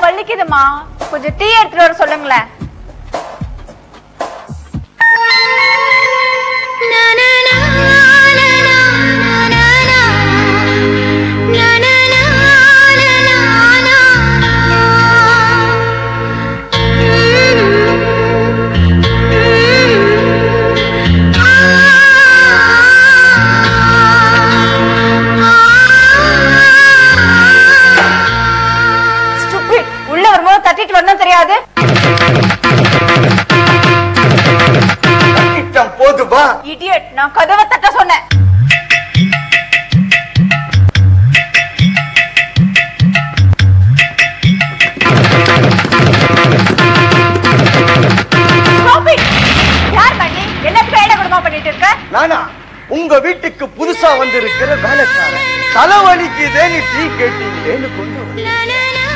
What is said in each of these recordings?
வலிக்குதுமா கொஞ்சம் டீ எடுத்துட்டு வர சொல்லுங்களேன் Stupid. உள்ள வரும்போது தட்டிட்டு வரணும் தெரியாது திட்டம் போதுமா இடியட் நான் கதவை தட்ட சொன்னேன் Stop it. யார் பண்ணி எல்லாத்துக்கும் ஏட குடும்பம் பண்ணிட்டு இருக்க நானா உங்க வீட்டுக்கு புதுசா வந்திருக்கிற வேலைக்காரன் தலைவலிக்குதேன்னு டீ கேட்டீங்களேன்னு கொண்டு வந்தேன்.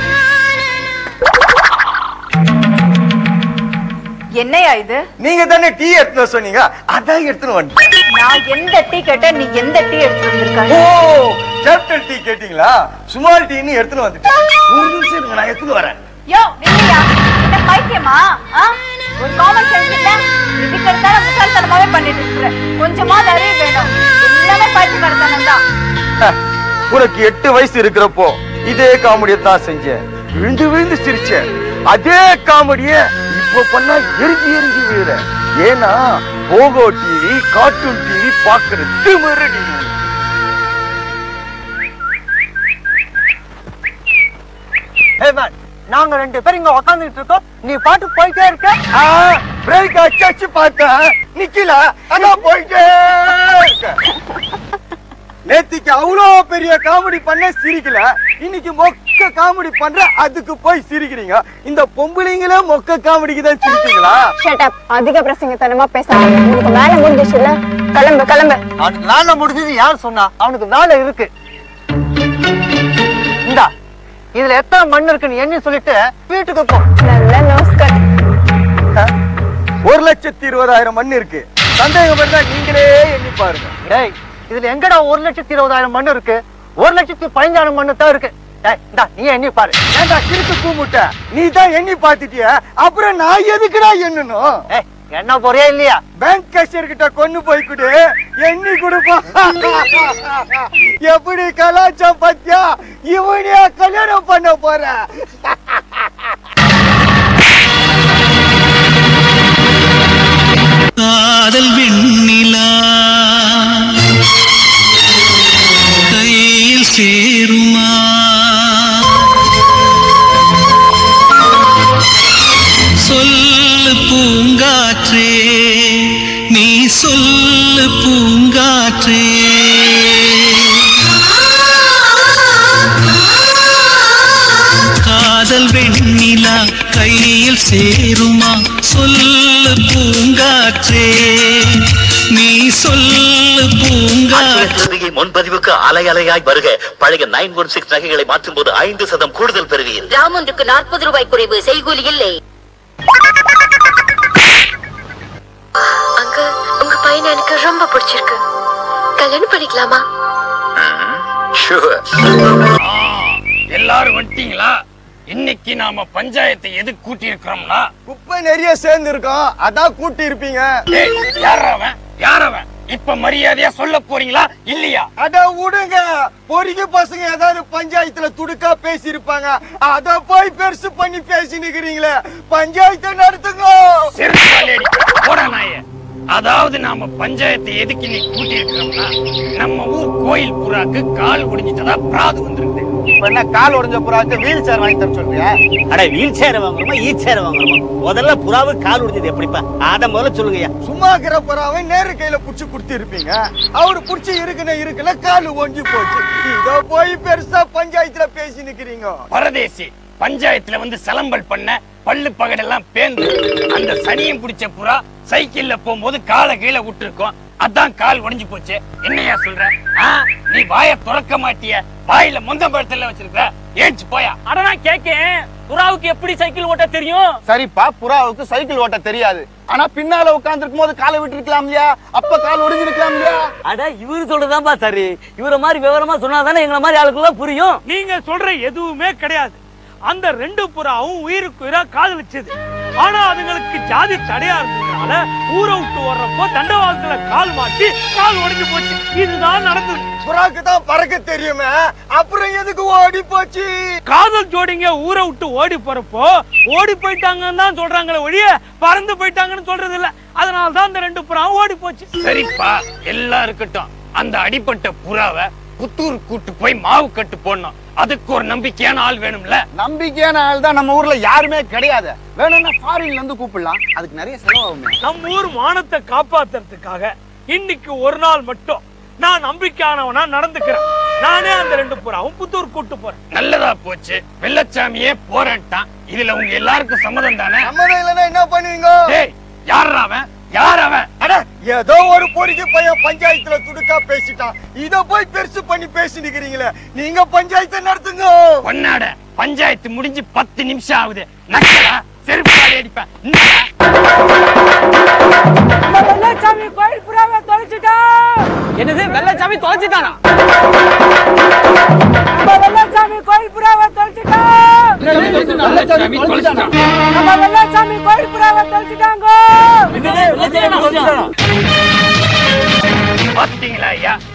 என்னையா இது நீங்க தானே டீ எடுத்துன்னு சொன்னீங்க அதான் எடுத்துன்னு வந்தேன் நான் எந்த டீ கேட்டேன் நீ எந்த டீ எடுத்து வந்திருக்க ஓ கேப்டன் டீ கேட்டீங்களா சுமால் டீன்னு எடுத்துன்னு வந்துட்டேன் ஒரு நிமிஷம் இருங்க, நான் எடுத்துன்னு வரேன் யோ நில்லையா என்ன பைத்தியமா ஆ? ஒரு காமன் சென்ஸ் இல்ல இதுக்கு எடுத்தாலும் முட்டாள்தனமாவே பண்ணிட்டு இருக்கிற கொஞ்சமா அறிவு வேணும் எல்லாமே பைத்தியக்காரத்தனம் தான் ஹ, உனக்கு எட்டு வயசு இருக்கிறப்போ இதே காமெடியை தான் செஞ்சேன் விழுந்து விழுந்து சிரிச்சேன் அதே காமெடிய இப்ப பண்ணா எரிஞ்சு எரிஞ்சு விழுற ஏன்னா போகோ டிவி கார்ட்டூன் டிவி பாக்குற திமிரு நீ. நாங்க ரெண்டு பேரும் இங்க உக்காந்துட்டு இருக்கோம் நீ பாட்டு போயிட்டே இருக்க ஆ, பிரேக் அச்சாச்சு பார்த்தேன் நிக்கல அதான் போயிட்டே இருக்கேன். நேத்திக்கு அவ்வளோ பெரிய காமெடி பண்ண சிரிக்கல இன்னைக்கு மொக்க காமெடி பண்ற அதுக்கு போய் சிரிக்கிறீங்க இந்த பொம்பளைங்களே மொக்க காமெடிக்கு தான் சிரிக்கிறீங்களா ஷட் அப் அதிக பிரசங்கத்தனமா பேசாத உனக்கு வேலை முடிஞ்சிச்சுல கிளம்பு கிளம்பு அவனுக்கு வேலை முடிஞ்சது யார் சொன்னா அவனுக்கு வேலை இருக்கு இந்தா இதுல எத்தனை மண் இருக்குன்னு எண்ணி சொல்லிட்டு வீட்டுக்கு போ நல்ல நோஸ் கட் ஒரு லட்சத்தி இருபதாயிரம் மண் இருக்கு சந்தேகம் இருந்தா நீங்களே எண்ணி பாருங்க டேய் இதுல எங்கடா ஒரு லட்சத்தி இருபதாயிரம் மண் இருக்கு ஒரு லட்சத்தி பதினஞ்சாயிரம் மண்ணு தான் இருக்கு டேய் இந்தா நீ எண்ணி பாரு ஏண்டா கிறுக்கு கூமுட்ட நீ தான் எண்ணி பார்த்துட்டிய அப்புறம் நான் எதுக்குடா எண்ணணும் ஏய் என்ன போறியா இல்லையா பேங்க் கேஷியர் கிட்ட கொண்டு போய் கொடு எண்ணி கொடுப்பா எப்படி கலாச்சாரம் பத்தியா இவனையா கல்யாணம் பண்ண போற காதல் வெண்ணிலா கையில் சேருமா சொல்லு பூங்காற்றே நீ சொல்லு பூங்காற்றே காதல் வெண்ணிலா கையில் சேருமா சொல்லு பூங்காற்றே நீ சொல்லு பூங்காற்றே திருதியை முன்பதிவுக்கு அலை அலையாய் வருக பழைய நைன் ஒன் சிக்ஸ் நகைகளை மாற்றும் போது ஐந்து சதம் கூடுதல் பெறுவீர் கிராம் ஒன்றுக்கு நாற்பது ரூபாய் குறைவு செய்கூலி இல்லை அங்க உங்க பையனை எனக்கு ரொம்ப பிடிச்சிருக்கு கல்யாணம் பண்ணிக்கலாமா ஷுவர் எல்லாரும் வந்துட்டீங்களா இன்னைக்கு நாம பஞ்சாயத்தை எது கூட்டி இருக்கிறோம்னா குப்பை நிறைய சேர்ந்து இருக்கோம் அதான் கூட்டி இருப்பீங்க யார் அவன் யார் அவன் இப்ப மரியாதையா சொல்ல போறீங்களா இல்லையா அத விடுங்க பொறுக்கி பசங்க ஏதாவது பஞ்சாயத்துல துடுக்கா பேசி இருப்பாங்க அத போய் பெருசு பண்ணி பேசினுக்கிறீங்களே பஞ்சாயத்தை நடத்துங்க செருப்பாலேடி போட நாயே அதாவது நாம பஞ்சாயத்தை எதுக்கு நீ கூட்டி இருக்கிறோம்னா நம்ம ஊர் கோயில் புறாக்கு கால் ஒடிஞ்சிட்டதா பிராது வந்திருக்கு இப்ப என்ன கால் உடைஞ்ச புறாக்கு வீல் சேர் வாங்கி தர சொல்றியா அட வீல் சேர வாங்குறோமா ஈ சேர வாங்குறோமா முதல்ல புறாவு கால் உடைஞ்சது எப்படிப்பா அத முதல்ல சொல்லுங்கய்யா சும்மா இருக்கிற புறாவை நேரு கையில புடிச்சு கொடுத்து இருப்பீங்க அவரு புடிச்சு இருக்குன்னு இருக்குல்ல காலு ஒஞ்சி போச்சு இத போய் பெருசா பஞ்சாயத்துல பேசி நிக்கிறீங்க பரதேசி பஞ்சாயத்துல வந்து சலம்பல் பண்ண பல்லு பகடெல்லாம் பேந்து அந்த சனியம் பிடிச்ச புறா சைக்கிள்ல போகும்போது காலை கீழே விட்டுருக்கோம் அதான் கால் உடைஞ்சு போச்சு என்னையா சொல்ற ஆ, நீ வாய திறக்க மாட்டிய வாயில முந்த பழத்துல வச்சிருக்க ஏச்சு போயா அட நான் கேக்கேன் புறாவுக்கு எப்படி சைக்கிள் ஓட்ட தெரியும் சரிப்பா புறாவுக்கு சைக்கிள் ஓட்ட தெரியாது ஆனா பின்னால உட்கார்ந்து போது காலை விட்டு இருக்கலாம் இல்லையா அப்ப கால் ஒடிஞ்சிருக்கலாம் இல்லையா அட இவரு சொல்றதான்பா சரி இவர மாதிரி விவரமா சொன்னாதானே எங்களை மாதிரி ஆளுக்குள்ள புரியும் நீங்க சொல்ற எதுவுமே கிடையாது அந்த ரெண்டு புறாவும் உயிருக்கு உயிரா காதலிச்சது ஆனா அதுங்களுக்கு ஜாதி தடையா இருந்ததுனால ஊரை விட்டு வர்றப்போ தண்டவாளத்துல கால் மாட்டி கால் உடைஞ்சு போச்சு இதுதான் நடந்தது புறாக்கு தான் பறக்க தெரியுமே அப்புறம் எதுக்கு ஓடி போச்சு காதல் ஜோடிங்க ஊரை விட்டு ஓடி போறப்போ ஓடி போயிட்டாங்கன்னு தான் சொல்றாங்களே ஒழிய பறந்து போயிட்டாங்கன்னு சொல்றது இல்ல அதனால தான் அந்த ரெண்டு புறாவும் ஓடி போச்சு சரிப்பா எல்லாம் இருக்கட்டும் அந்த அடிப்பட்ட புறாவை புத்தூர் கூட்டு போய் மாவு கட்டு போடணும் அதுக்கு ஒரு நம்பிக்கையான ஆள் வேணும்ல நம்பிக்கையான ஆள் தான் நம்ம ஊர்ல யாருமே கிடையாது வேணும்னா ஃபாரின்ல இருந்து கூப்பிடலாம் அதுக்கு நிறைய செலவாகுமே நம்ம ஊர் மானத்தை காப்பாத்துறதுக்காக இன்னைக்கு ஒரு நாள் மட்டும் நான் நம்பிக்கையானவனா நடந்துக்கிறேன் நானே அந்த ரெண்டு புறாவும் புத்தூர் கூட்டு போறேன் நல்லதா போச்சு வெள்ளச்சாமியே போறேன்ட்டான் இதுல உங்க எல்லாருக்கும் சம்மதம் தானே சம்மதம் இல்லைன்னா என்ன பண்ணுவீங்க டேய் யார் அவன் யார் அவன் அட ஏதோ ஒரு பொறுக்கி பையன் பஞ்சாயத்துல துடுக்கா பேசிட்டான் இத போய் பெருசு பண்ணி பேசி நிக்கிறீங்களே நீங்க பஞ்சாயத்தை நடத்துங்க பொன்னாட பஞ்சாயத்து முடிஞ்சு பத்து நிமிஷம் ஆகுது நக்கலா செருப்பாலே அடிப்பேன் இந்தா. வெள்ளச்சாமி கோயில் புறாவை தொலைச்சிட்டான் என்னது வெள்ளச்சாமி தொலைச்சிட்டானா நம்ம வெள்ளச்சாமி கோயில் புறாவை தொலைச்சிட்டான் வெள்ளச்சாமி தொலைச்சிட்டானா நம்ம வெள்ளச்சாமி கோயில் புறாவை தொலைச்சிட்டாங்க பாத்தீங்களா ஐயா